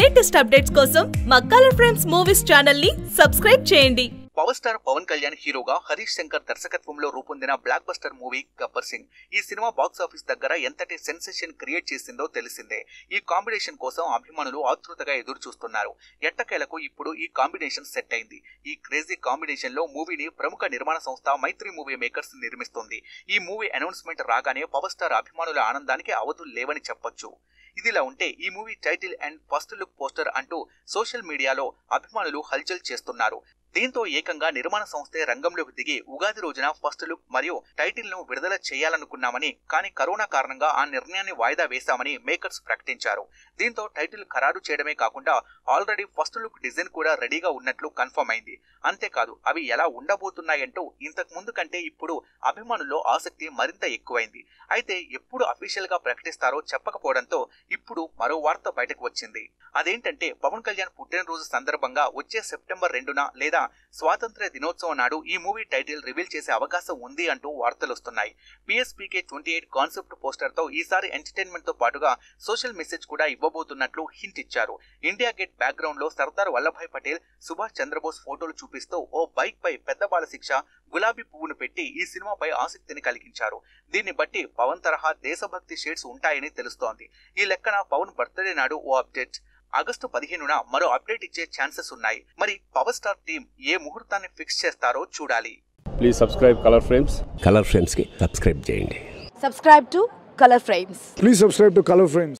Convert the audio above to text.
Latest updates కోసం మా colour frames movies channel ని సబ్స్క్రైబ్ చేయండి పవర్ స్టార్ పవన్ కళ్యాణ్ హీరోగా హరీష్ శంకర్ దర్శకత్వంలో రూపొందిన blockbuster movie Gabbar Singh ఈ సినిమా బాక్స్ ఆఫీస్ దగ్గర ఎంతటి సెన్సేషన్ క్రియేట్ చేసిందో తెలిసిందే ఈ కాంబినేషన్ కోసం అభిమానులు ఆతృతగా ఎదురు చూస్తున్నారు ఎట్టకేలకు ఇప్పుడు ఈ కాంబినేషన్ సెట్ అయింది ఈ క్రేజీ కాంబినేషన్ లో మూవీని ప్రముఖ నిర్మాణ సంస్థ మైత్రి మూవీ మేకర్స్ నిర్మిస్తుంది ఈ మూవీ అనౌన్స్మెంట్ రాగానే పవర్ స్టార్ అభిమానుల ఆనందానికి అవధులు లేవని చెప్పొచ్చు ఇదిలా ఉంటే ఈ movie title and first look poster అంటూ సోషల్ మీడియాలో అభిమానులు హల్చల్ చేస్తున్నారు దీంతో ఏకంగా నిర్మాణ సంస్థే రంగంలోకి దిగి ఉగాది రోజున ఫస్ట్ లుక్ మరియు టైటిల్ ను విడుదల చేయాలనుకున్నామని కానీ కరోనా కారణంగా ఆ నిర్ణయాన్ని వాయిదా వేశామని మేకర్స్ ప్రకటించారు దీంతో టైటిల్ ఖరారు చేయడమే కాకుండా ఆల్రెడీ ఫస్ట్ లుక్ డిజైన్ కూడా రెడీగా ఉన్నట్లు కన్ఫర్మ్ అయింది అంతేకాదు అవి ఎలా ఉండబోతున్నాయంటూ ఇంతకు ముందు కంటే ఇప్పుడు అభిమానుల్లో ఆసక్తి మరింత ఎక్కువైంది అయితే ఎప్పుడు అఫీషియల్ గా ప్రకటిస్తారో చెప్పకపోవడంతో ఇప్పుడు మరో వార్త బయటకు వచ్చింది అదేంటంటే పవన్ కళ్యాణ్ పుట్టినరోజు సందర్భంగా వచ్చే సెప్టెంబర్ రెండున లేదా స్వాతంత్ర్య దినోత్సవం నాడు ఈ మూవీ టైటిల్ రివీల్ చేసే అవకాశం ఉంది అంటూ వార్తలు వస్తున్నాయి PSPK twenty eight concept poster తో ఈసారి ఎంటర్టైన్మెంట్ తో పాటుగా సోషల్ మెసేజ్ కూడా ఇవ్వబోతున్నట్లు హింట్ ఇచ్చారు ఇండియా గేట్ బ్యాక్గ్రౌండ్ లో సర్దార్ వల్లభాయ్ పటేల్ సుభాష్ చంద్రబోస్ ఫోటోలు చూపిస్తూ ఓ బైక్ పై పెద్ద బాల శిక్ష గులాబీ పువ్వును పెట్టి ఈ సినిమాపై ఆసక్తిని కలిగించారు దీన్ని బట్టి పవన్ తరహా దేశభక్తి షేడ్స్ ఉంటాయని తెలుస్తోంది ఈ లెక్కన పవన్ బర్త్డే నాడు ఓ అప్డేట్ ఆగస్టు పదిహేనున మరో అప్డేట్ ఇచ్చే ఛాన్సెస్ ఉన్నాయి మరి పవర్ స్టార్ టీం ఏ ముహూర్తాన్ని ఫిక్స్ చేస్తారో చూడాలి please subscribe colour frames colour ఫ్రెండ్స్కి సబ్స్క్రైబ్ చేయండి subscribe to color frames Please subscribe to Color Frames.